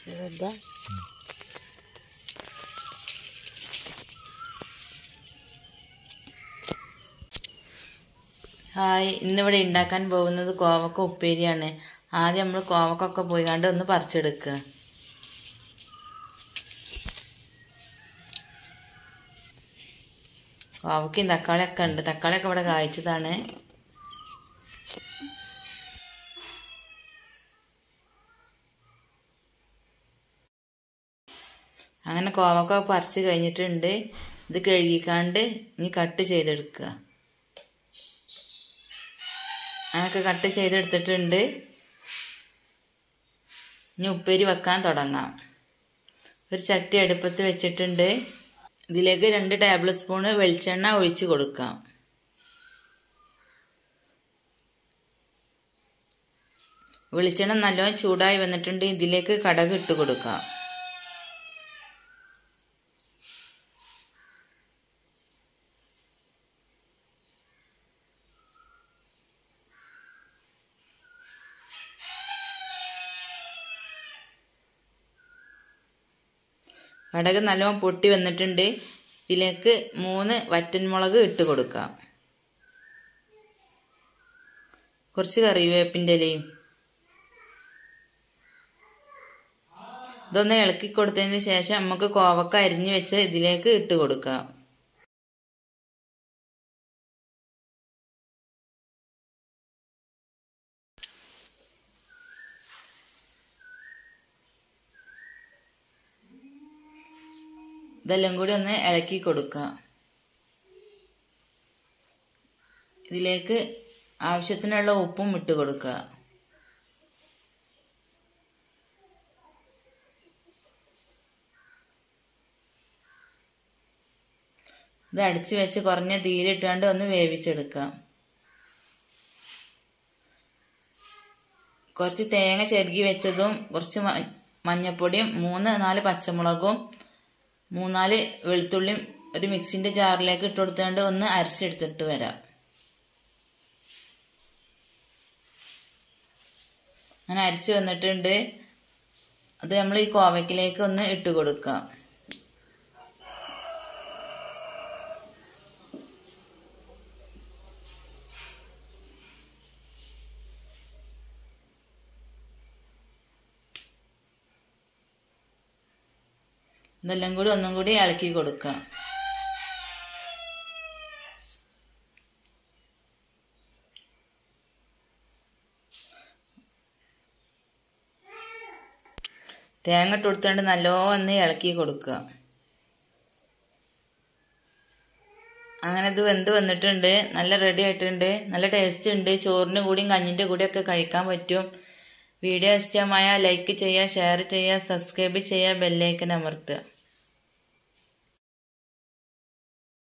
ചെറുതാ ഹായ് ഇന്നിവിടെ ഉണ്ടാക്കാൻ പോകുന്നത് കോവക്ക ഉപ്പേരിയാണ് ആദ്യം നമ്മൾ കോവക്കൊക്കെ പോയി കണ്ട് ഒന്ന് പറിച്ചെടുക്കുക കോവക്കയും തക്കാളിയൊക്കെ ഉണ്ട് തക്കാളിയൊക്കെ ഇവിടെ കായ്ച്ചതാണ് അങ്ങനെ കോവക്ക പറിച്ച് കഴിഞ്ഞിട്ടുണ്ട് ഇത് കഴുകിക്കാണ്ട് ഇനി കട്ട് ചെയ്തെടുക്കുക അങ്ങനൊക്കെ കട്ട് ചെയ്തെടുത്തിട്ടുണ്ട് ഇനി ഉപ്പേരി വെക്കാൻ തുടങ്ങാം ഒരു ചട്ടി അടുപ്പത്ത് വെച്ചിട്ടുണ്ട് ഇതിലേക്ക് രണ്ട് ടേബിൾ സ്പൂണ് വെളിച്ചെണ്ണ ഒഴിച്ച് കൊടുക്കാം വെളിച്ചെണ്ണ നല്ലോണം ചൂടായി വന്നിട്ടുണ്ട് ഇതിലേക്ക് കടക് ഇട്ട് കൊടുക്കാം കടക് നല്ലോണം പൊട്ടി വന്നിട്ടുണ്ട് ഇതിലേക്ക് മൂന്ന് വറ്റൻമുളക് ഇട്ട് കൊടുക്കാം കുറച്ച് കറിവേപ്പിൻ്റെ ഇലയും ഇതൊന്ന് ഇളക്കി കൊടുത്തതിന് ശേഷം നമുക്ക് കോവക്ക അരിഞ്ഞ് വെച്ച് ഇതിലേക്ക് ഇട്ട് കൊടുക്കാം ഇതെല്ലാം കൂടി ഒന്ന് ഇളക്കി കൊടുക്കുക ഇതിലേക്ക് ആവശ്യത്തിനുള്ള ഉപ്പും ഇട്ട് കൊടുക്കുക ഇത് അടിച്ച് വെച്ച് കുറഞ്ഞ തീയിലിട്ടാണ്ട് ഒന്ന് വേവിച്ചെടുക്കാം കുറച്ച് തേങ്ങ ചെരുകി വെച്ചതും കുറച്ച് മഞ്ഞപ്പൊടിയും മൂന്ന് നാല് പച്ചമുളകും മൂന്നാല് വെളുത്തുള്ളിയും ഒരു മിക്സിൻ്റെ ജാറിലേക്ക് ഇട്ട് കൊടുത്തുകൊണ്ട് ഒന്ന് അരച്ചെടുത്തിട്ട് വരാം അങ്ങനെ അരച്ച് വന്നിട്ടുണ്ട് അത് നമ്മൾ ഈ കോവയ്ക്കിലേക്ക് ഒന്ന് ഇട്ട് കൊടുക്കാം ഇതെല്ലാം കൂടി ഒന്നും കൂടി ഇളക്കി കൊടുക്കാം തേങ്ങ ഇട്ട് കൊടുത്തുകൊണ്ട് നല്ലോണം ഇളക്കി കൊടുക്കുക അങ്ങനെ ഇത് വെന്ത് വന്നിട്ടുണ്ട് നല്ല റെഡി ആയിട്ടുണ്ട് നല്ല ടേസ്റ്റ് ഉണ്ട് ചോറിൻ്റെ കൂടിയും കഞ്ഞിൻ്റെ കൂടിയൊക്കെ കഴിക്കാൻ പറ്റും വീഡിയോ ഇഷ്ടമായ ലൈക്ക് ചെയ്യുക ഷെയർ ചെയ്യുക സബ്സ്ക്രൈബ് ചെയ്യുക ബെല്ലൈക്കൻ അമർത്തുക